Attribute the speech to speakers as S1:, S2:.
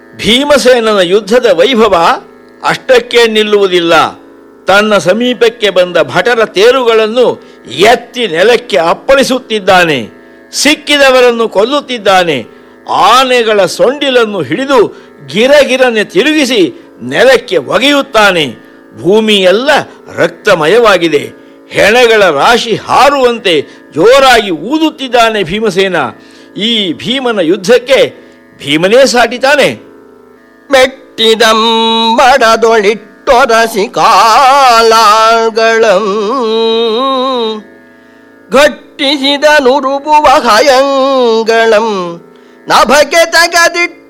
S1: ಭೀಮಸೇನನ ಯುದ್ಧದ ವೈಭವ ಅಷ್ಟಕ್ಕೆ ನಿಲ್ಲುವುದಿಲ್ಲ ತನ್ನ ಸಮೀಪಕ್ಕೆ ಬಂದ ಭಟರ ತೇರುಗಳನ್ನು ಎತ್ತಿ ನೆಲಕ್ಕೆ ಅಪ್ಪಳಿಸುತ್ತಿದ್ದಾನೆ ಸಿಕ್ಕಿದವರನ್ನು ಕೊಲ್ಲುತ್ತಿದ್ದಾನೆ ಆನೆಗಳ ಸೊಂಡಿಲನ್ನು ಹಿಡಿದು ಗಿರಗಿರನೆ ತಿರುಗಿಸಿ ನೆಲಕ್ಕೆ ಒಗೆಯುತ್ತಾನೆ ಭೂಮಿಯೆಲ್ಲ ರಕ್ತಮಯವಾಗಿದೆ ಹೆಣಗಳ ರಾಶಿ ಹಾರುವಂತೆ ಜೋರಾಗಿ ಊದುತ್ತಿದ್ದಾನೆ ಭೀಮಸೇನ ಈ ಭೀಮನ ಯುದ್ಧಕ್ಕೆ ಭೀಮನೇ ಸಾಟಿತಾನೆ
S2: மெட்டிதம்படதொழிட்டொரசி காலாள்களும் ಘಟ್ಟಿಸಿದ ನುರುಬುವ ಹಯಂಗಳಂ ನಭಕ್ಕೆ ತಗದಿಟ್ಟ